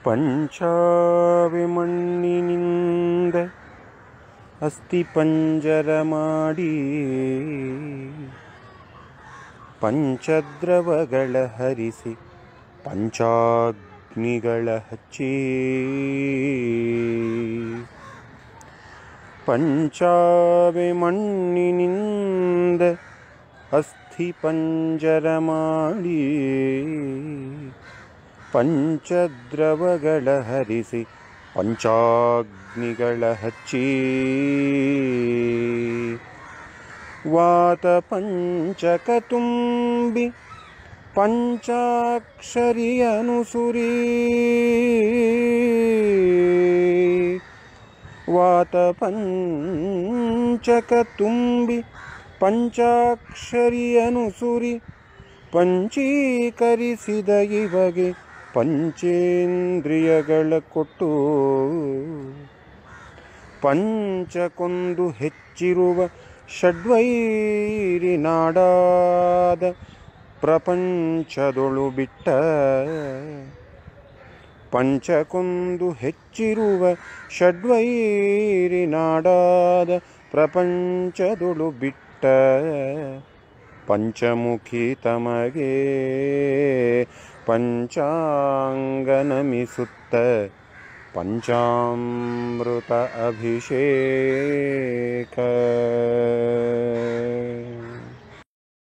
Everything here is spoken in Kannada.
ಪಂಚಾವೆ ಮಣ್ಣಿನಿಂದ ಅಸ್ಥಿ ಪಂಜರ ಮಾಡಿ ಪಂಚದ್ರವಗಳ ಹರಿಸಿ ಪಂಚಾಗ್ನಿಗಳ ಹಚ್ಚಿ ಪಂಚಾವೆ ಮಣ್ಣಿನಿಂದ ಅಸ್ಥಿ ಪಂಜರ ಮಾಡಿ ಪಂಚದ್ರವಗಳ ಹರಿಸಿ ಪಂಚಾಗ್ನಿಗಳ ಹಚ್ಚಿ ವಾತ ಪಂಚಕ ತುಂಬಿ ಪಂಚಾಕ್ಷರಿಯನು ಸುರಿ ವಾತ ಪಂಚಕ ತುಂಬಿ ಪಂಚಾಕ್ಷರಿಯನು ಸುರಿ ಪಂಚೀಕರಿಸಿದ ಇವಗೆ ಪಂಚೇಂದ್ರಿಯಗಳ ಕೊಟ್ಟು ಪಂಚಕೊಂದು ಹೆಚ್ಚಿರುವ ಷಡ್ವೈರಿ ನಾಡಾದ ಪ್ರಪಂಚದೊಳು ಬಿಟ್ಟ ಪಂಚಕೊಂದು ಹೆಚ್ಚಿರುವ ಷಡ್ವೈರಿ ನಾಡಾದ ಪ್ರಪಂಚದೊಳು ಬಿಟ್ಟ ಪಂಚಮುಖಿ ತಮಗೆ ಪಂಚಾಂಗ ನಮಿಸುತ್ತ ಪಂಚಾಮೃತ ಅಭಿಷೇಕ